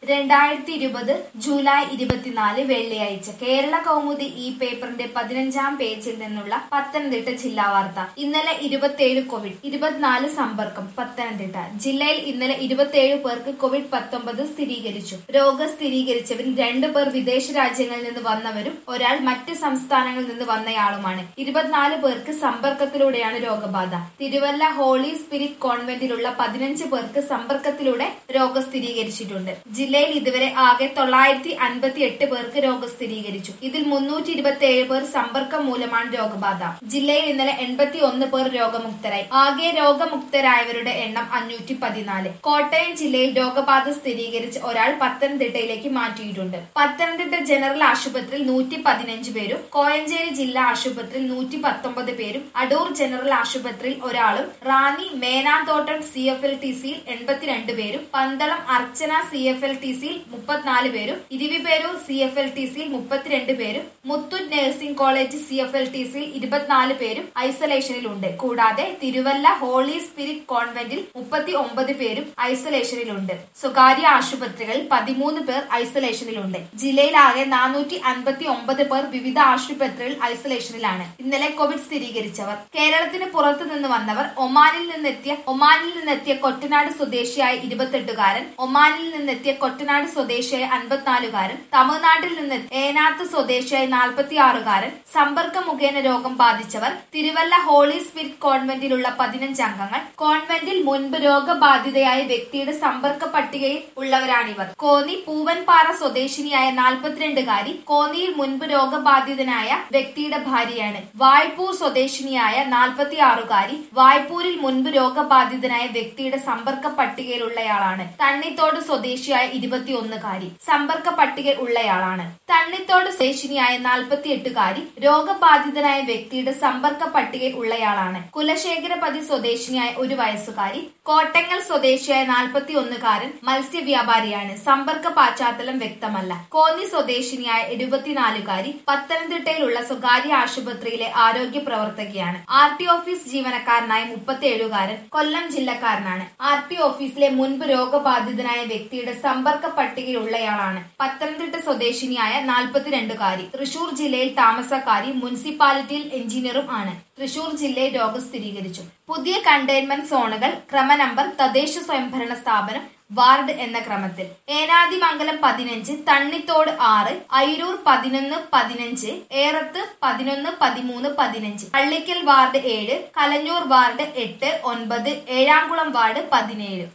രണ്ടായിരത്തി ഇരുപത് ജൂലൈ ഇരുപത്തിനാല് വെള്ളിയാഴ്ച കേരള കൗമുദി ഈ പേപ്പറിന്റെ പതിനഞ്ചാം പേജിൽ നിന്നുള്ള പത്തനംതിട്ട ജില്ലാ വാർത്ത ഇന്നലെ ഇരുപത്തിയേഴ് കോവിഡ് ഇരുപത്തിനാല് സമ്പർക്കം പത്തനംതിട്ട ജില്ലയിൽ ഇന്നലെ ഇരുപത്തിയേഴ് പേർക്ക് കോവിഡ് പത്തൊമ്പത് സ്ഥിരീകരിച്ചു രോഗം സ്ഥിരീകരിച്ചവരിൽ രണ്ടു പേർ വിദേശ രാജ്യങ്ങളിൽ നിന്ന് വന്നവരും ഒരാൾ മറ്റ് സംസ്ഥാനങ്ങളിൽ നിന്ന് വന്നയാളുമാണ് ഇരുപത്തിനാല് പേർക്ക് സമ്പർക്കത്തിലൂടെയാണ് രോഗബാധ തിരുവല്ല ഹോളി സ്പിരിറ്റ് കോൺവെന്റിലുള്ള പതിനഞ്ച് പേർക്ക് സമ്പർക്കത്തിലൂടെ രോഗം സ്ഥിരീകരിച്ചിട്ടുണ്ട് ജില്ലയിൽ ഇതുവരെ ആകെ തൊള്ളായിരത്തി അൻപത്തി എട്ട് പേർക്ക് രോഗം സ്ഥിരീകരിച്ചു ഇതിൽ മുന്നൂറ്റി ഇരുപത്തി ഏഴ് പേർ സമ്പർക്കം മൂലമാണ് രോഗബാധ ജില്ലയിൽ ഇന്നലെ എൺപത്തി ഒന്ന് പേർ രോഗമുക്തരായി ആകെ രോഗമുക്തരായവരുടെ എണ്ണം അഞ്ഞൂറ്റി പതിനാല് കോട്ടയം ജില്ലയിൽ രോഗബാധ സ്ഥിരീകരിച്ച് ഒരാൾ പത്തനംതിട്ടയിലേക്ക് മാറ്റിയിട്ടുണ്ട് പത്തനംതിട്ട ജനറൽ ആശുപത്രിയിൽ നൂറ്റി പതിനഞ്ച് പേരും കോയഞ്ചേരി ജില്ലാ ആശുപത്രിയിൽ നൂറ്റി പത്തൊമ്പത് പേരും അടൂർ ജനറൽ ആശുപത്രിയിൽ ഒരാളും Ranni Menanthottam C F L T സിയിൽ എൺപത്തിരണ്ട് പേരും Pandalam Archana C F L T സിയിൽ മുപ്പത്തിനാല് പേരും Eraviperoor C F L T സിയിൽ മുപ്പത്തിരണ്ട് പേരും Muthoot nursing college C F L T സിയിൽ ഇരുപത്തിനാല് പേരും ഐസൊലേഷനിലുണ്ട് കൂടാതെ തിരുവല്ല ഹോളി സ്പിരിറ്റ് കോൺവെന്റിൽ മുപ്പത്തി ഒമ്പത് പേരും ഐസൊലേഷനിലുണ്ട് സ്വകാര്യ ആശുപത്രികളിൽ പതിമൂന്ന് പേർ ഐസൊലേഷനിലുണ്ട് ജില്ലയിലാകെ നാനൂറ്റി അൻപത്തി ഒമ്പത് പേർ വിവിധ ആശുപത്രികളിൽ ഐസൊലേഷനിലാണ് ഇന്നലെ കോവിഡ് സ്ഥിരീകരിച്ചവർ കേരളത്തിന് പുറത്തു നിന്ന് വന്നവർ ഒമാനിൽ നിന്നെത്തിയ ഒമാനിൽ നിന്നെത്തിയ കൊറ്റനാട് സ്വദേശിയായ ഇരുപത്തെട്ടുകാരൻ ഒമാനിൽ നിന്നെത്തിയ കൊറ്റനാട് സ്വദേശിയായ അൻപത്തിനാലുകാരൻ തമിഴ്നാട്ടിൽ നിന്ന് ഏനാത്ത് സ്വദേശിയായ നാൽപ്പത്തിയാറുകാരൻ സമ്പർക്ക മുഖേന രോഗം ബാധിച്ചവർ തിരുവല്ല ഹോളി സ്പിരിറ്റ് കോൺവെന്റിലുള്ള പതിനഞ്ച് അംഗങ്ങൾ കോൺവെന്റിൽ മുൻപ് രോഗബാധിതയായ വ്യക്തിയുടെ സമ്പർക്ക പട്ടികയിൽ ഉള്ളവരാണിവർ കോന്നി പൂവൻപാറ സ്വദേശിനിയായ നാൽപ്പത്തിരണ്ടുകാരി കോന്നിയിൽ മുൻപ് രോഗബാധിതനായ വ്യക്തിയുടെ ഭാര്യയാണ് വായ്പൂർ സ്വദേശിനിയായ നാൽപ്പത്തിയാറുകാരി വായ്പൂരിൽ മുൻപ് രോഗബാധിതനായ വ്യക്തിയുടെ സമ്പർക്ക പട്ടികയിലുള്ളയാളാണ് തണ്ണിത്തോട് സ്വദേശിയായ ഇരുപത്തിയൊന്നുകാരി സമ്പർക്ക പട്ടികയിൽ ഉള്ളയാളാണ് തണ്ണിത്തോട് സ്വദേശിനിയായ നാൽപ്പത്തിയെട്ടുകാരി രോഗബാധിതനായ വ്യക്തിയുടെ സമ്പർക്ക പട്ടികയിൽ ഉള്ളയാളാണ് കുലശേഖരപതി സ്വദേശിനിയായ ഒരു വയസ്സുകാരി കോട്ടങ്ങൽ സ്വദേശിയായ നാൽപ്പത്തി ഒന്നുകാരൻ മത്സ്യവ്യാപാരിയാണ് സമ്പർക്ക പശ്ചാത്തലം വ്യക്തമല്ല കോന്നി സ്വദേശിനിയായ എഴുപത്തിനാലുകാരി പത്തനംതിട്ടയിലുള്ള സ്വകാര്യ ആശുപത്രിയിലെ ആരോഗ്യ പ്രവർത്തകയാണ് ആർ ടി ഓഫീസ് ജീവനക്കാരനായ മുപ്പത്തിയേഴുകാരൻ കൊല്ലം ജില്ലക്കാരനാണ് ആർ ടി ഓഫീസിലെ മുൻപ് രോഗബാധിതനായ വ്യക്തിയുടെ സമ്പർക്ക പട്ടികയിലുള്ളയാളാണ് പത്തനംതിട്ട സ്വദേശിനിയായ നാൽപ്പത്തിരണ്ടുകാരി തൃശൂർ ജില്ലയിൽ താമസക്കാരി മുനിസിപ്പാലിറ്റിയിൽ എഞ്ചിനീയറും ആണ് തൃശൂർ ജില്ലയിൽ രോഗം സ്ഥിരീകരിച്ചു പുതിയ കണ്ടെയ്ൻമെന്റ് സോണുകൾ ക്രമനമ്പർ തദ്ദേശ സ്വയംഭരണ സ്ഥാപനം വാർഡ് എന്ന ക്രമത്തിൽ ഏനാദിമംഗലം പതിനഞ്ച് തണ്ണിത്തോട് ആറ് അയിരൂർ പതിനൊന്ന് പതിനഞ്ച് ഏറത്ത് പതിനൊന്ന് പതിമൂന്ന് പതിനഞ്ച് പള്ളിക്കൽ വാർഡ് ഏഴ് കലഞ്ഞൂർ വാർഡ് എട്ട് ഒൻപത് ഏഴാംകുളം വാർഡ് പതിനേഴ്